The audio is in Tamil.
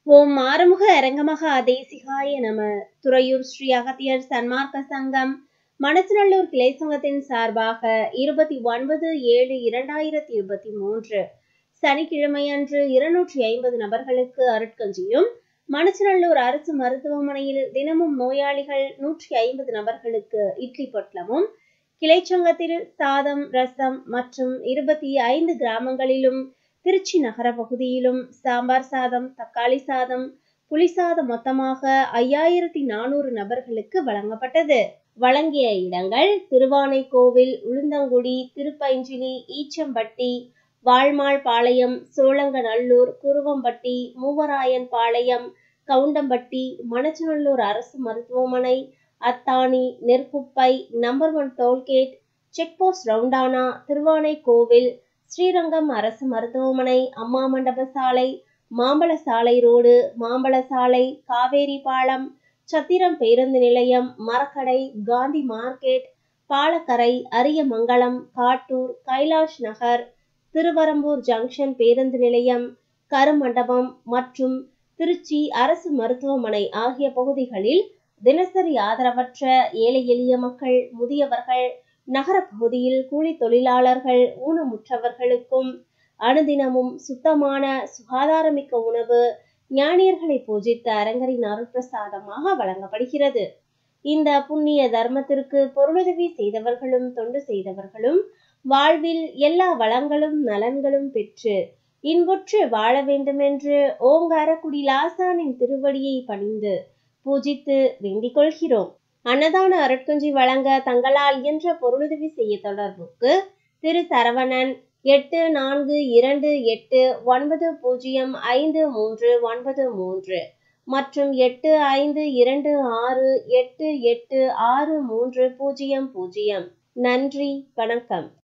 ஓம் ஆறுமுக அரங்கமகா தேசிகாய நம துறையூர் ஸ்ரீ அகத்தியர் சன்மார்க்க சங்கம் மணச்சநல்லூர் கிளை சங்கத்தின் சார்பாக இருபத்தி ஒன்பது ஏழு இரண்டாயிரத்தி இருபத்தி மூன்று சனிக்கிழமையன்று இருநூற்றி ஐம்பது நபர்களுக்கு அருட்கஞ்சியும் மணச்சநல்லூர் அரசு மருத்துவமனையில் தினமும் நோயாளிகள் நூற்றி ஐம்பது நபர்களுக்கு இட்லி பொட்டலமும் கிளைச்சங்கத்தில் சாதம் ரசம் மற்றும் இருபத்தி ஐந்து கிராமங்களிலும் திருச்சி நகர பகுதியிலும் சாம்பார் சாதம் தக்காளி சாதம் புளி சாதம் மொத்தமாக ஐயாயிரத்தி நானூறு நபர்களுக்கு வழங்கப்பட்டது வழங்கிய இடங்கள் திருவானைக்கோவில் உளுந்தங்குடி திருப்பைஞ்சிலி ஈச்சம்பட்டி வாழ்மாள் பாளையம் சோழங்கநல்லூர் குருவம்பட்டி மூவராயன் பாளையம் கவுண்டம்பட்டி மணச்சநல்லூர் அரசு மருத்துவமனை Athani Nerkuppai number one toll gate check post ரவுண்டானா திருவானைக்கோவில் ஸ்ரீரங்கம் அரசு மருத்துவமனை அம்மா மண்டப சாலை மாம்பழ சாலை ரோடு மாம்பழ சாலை காவேரி பாலம் சத்திரம் பேருந்து நிலையம் மரக்கடை காந்தி மார்க்கெட் பாலக்கரை அரியமங்கலம் காட்டூர் கைலாஷ் நகர் திருவரம்பூர் ஜங்ஷன் பேருந்து நிலையம் கருமண்டபம் மற்றும் திருச்சி அரசு மருத்துவமனை ஆகிய பகுதிகளில் தினசரி ஆதரவற்ற ஏழை எளிய மக்கள் முதியவர்கள் நகர பகுதியில் கூலி தொழிலாளர்கள் ஊனமுற்றவர்களுக்கும் அனுதினமும் சுத்தமான சுகாதாரமிக்க உணவு ஞானியர்களை பூஜித்த அரங்கரின் அருட்பிரசாதமாக வழங்கப்படுகிறது இந்த புண்ணிய தர்மத்திற்கு பொருளுதவி செய்தவர்களும் தொண்டு செய்தவர்களும் வாழ்வில் எல்லா வளங்களும் நலன்களும் பெற்று இன்புற்று வாழ வேண்டுமென்று ஓங்காரக்குடி லாசானின் திருவடியை பணிந்து பூஜித்து வேண்டிக் கொள்கிறோம் அன்னதான அருட்குஞ்சி வழங்க தங்களால் இயன்ற பொருளுதவி செய்ய தொடர்புக்கு திரு சரவணன் எட்டு நான்கு இரண்டு எட்டு ஒன்பது பூஜ்ஜியம் ஐந்து மூன்று ஒன்பது மூன்று மற்றும் எட்டு ஐந்து இரண்டு ஆறு எட்டு எட்டு ஆறு மூன்று பூஜ்ஜியம் பூஜ்ஜியம் நன்றி வணக்கம்